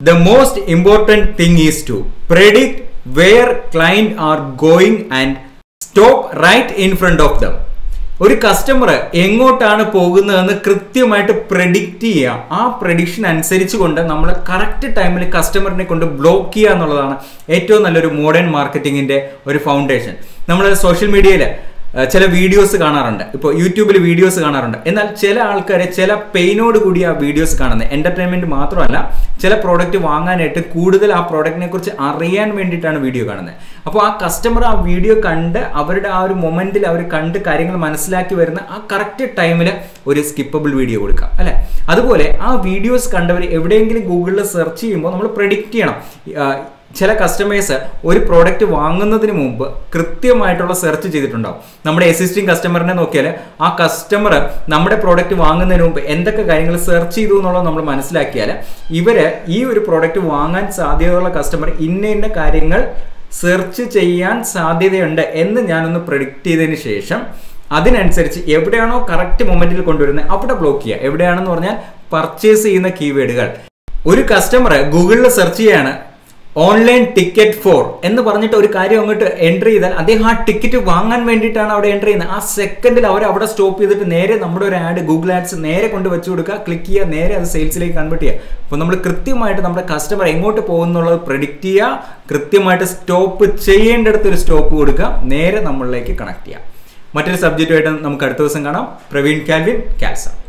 The most important thing is to predict where client are going and stop right in front of them. ഒരു customer എങ്ങോട്ടാണ് പോകുന്നതെന്ന് കൃത്യമായിട്ട് predict ചെയ്യുക ആ prediction അനുസരിച്ച് കൊണ്ട് നമ്മൾ കറക്റ്റ് ടൈമിൽ കസ്റ്റമറിനെ കൊണ്ട് ബ്ലോക്ക് ചെയ്യുക എന്നുള്ളതാണ് ഏറ്റവും നല്ലൊരു മോഡേൺ മാർക്കറ്റിങ്ങിന്റെ ഒരു ഫൗണ്ടേഷൻ നമ്മൾ സോഷ്യൽ മീഡിയയിൽ ഏഹ് ചില വീഡിയോസ് കാണാറുണ്ട് ഇപ്പോൾ യൂട്യൂബിൽ വീഡിയോസ് കാണാറുണ്ട് എന്നാൽ ചില ആൾക്കാരെ ചില പെയിനോട് കൂടി ആ വീഡിയോസ് കാണുന്നത് എന്റർടൈൻമെന്റ് മാത്രമല്ല ചില പ്രോഡക്റ്റ് വാങ്ങാനായിട്ട് കൂടുതൽ ആ പ്രോഡക്റ്റിനെ കുറിച്ച് അറിയാൻ വേണ്ടിയിട്ടാണ് വീഡിയോ കാണുന്നത് അപ്പോൾ ആ കസ്റ്റമർ ആ വീഡിയോ കണ്ട് അവരുടെ ആ ഒരു മൊമെന്റിൽ അവർ കണ്ട് കാര്യങ്ങൾ മനസ്സിലാക്കി വരുന്ന ആ കറക്റ്റ് ടൈമിൽ ഒരു സ്കിപ്പബിൾ വീഡിയോ കൊടുക്കാം അല്ലെ അതുപോലെ ആ വീഡിയോസ് കണ്ടവർ എവിടെയെങ്കിലും ഗൂഗിളിൽ സെർച്ച് ചെയ്യുമ്പോൾ നമ്മൾ പ്രഡിക്റ്റ് ചെയ്യണം ആ, ചില കസ്റ്റമേഴ്സ് ഒരു പ്രോഡക്റ്റ് വാങ്ങുന്നതിന് മുമ്പ് കൃത്യമായിട്ടുള്ള സെർച്ച് ചെയ്തിട്ടുണ്ടാവും നമ്മുടെ എക്സിസ്റ്റിംഗ് കസ്റ്റമറിനെ നോക്കിയാൽ ആ കസ്റ്റമർ നമ്മുടെ പ്രോഡക്റ്റ് വാങ്ങുന്നതിന് മുമ്പ് എന്തൊക്കെ കാര്യങ്ങൾ സെർച്ച് ചെയ്തു എന്നുള്ളത് നമ്മൾ മനസ്സിലാക്കിയാൽ ഇവര് ഈ ഒരു പ്രോഡക്റ്റ് വാങ്ങാൻ സാധ്യതയുള്ള കസ്റ്റമർ ഇന്ന ഇന്ന കാര്യങ്ങൾ സെർച്ച് ചെയ്യാൻ സാധ്യതയുണ്ട് എന്ന് ഞാനൊന്ന് പ്രഡിക്റ്റ് ചെയ്തതിന് ശേഷം അതിനനുസരിച്ച് എവിടെയാണോ കറക്റ്റ് മൊമെന്റിൽ കൊണ്ടുവരുന്നത് അവിടെ ബ്ലോക്ക് ചെയ്യുക എവിടെയാണെന്ന് പറഞ്ഞാൽ പർച്ചേസ് ചെയ്യുന്ന കീവേഡുകൾ ഒരു കസ്റ്റമർ ഗൂഗിളിൽ സെർച്ച് ചെയ്യാണ് ഓൺലൈൻ ടിക്കറ്റ് ഫോർ എന്ന് പറഞ്ഞിട്ട് ഒരു കാര്യം അങ്ങോട്ട് എൻട്രി ചെയ്താൽ അദ്ദേഹം ആ ടിക്കറ്റ് വാങ്ങാൻ വേണ്ടിയിട്ടാണ് അവിടെ എൻട്രി ചെയ്യുന്നത് ആ സെക്കൻഡിൽ അവർ അവിടെ സ്റ്റോപ്പ് ചെയ്തിട്ട് നേരെ നമ്മുടെ ഒരു ആഡ് ഗൂഗിൾ ആഡ്സ് നേരെ കൊണ്ട് വെച്ച് കൊടുക്കുക ക്ലിക്ക് ചെയ്യുക നേരെ അത് സെയിൽസിലേക്ക് കൺവേർട്ട് ചെയ്യുക അപ്പോൾ നമ്മൾ കൃത്യമായിട്ട് നമ്മുടെ കസ്റ്റമർ എങ്ങോട്ട് പോകുന്നുള്ളത് പ്രഡിക്റ്റ് ചെയ്യുക കൃത്യമായിട്ട് സ്റ്റോപ്പ് ചെയ്യേണ്ടടുത്ത് ഒരു സ്റ്റോപ്പ് കൊടുക്കുക നേരെ നമ്മളിലേക്ക് കണക്ട് ചെയ്യുക മറ്റൊരു സബ്ജക്റ്റുമായിട്ട് നമുക്ക് അടുത്ത ദിവസം കാണാം പ്രവീൺ കാൽവിൻ കാൽസ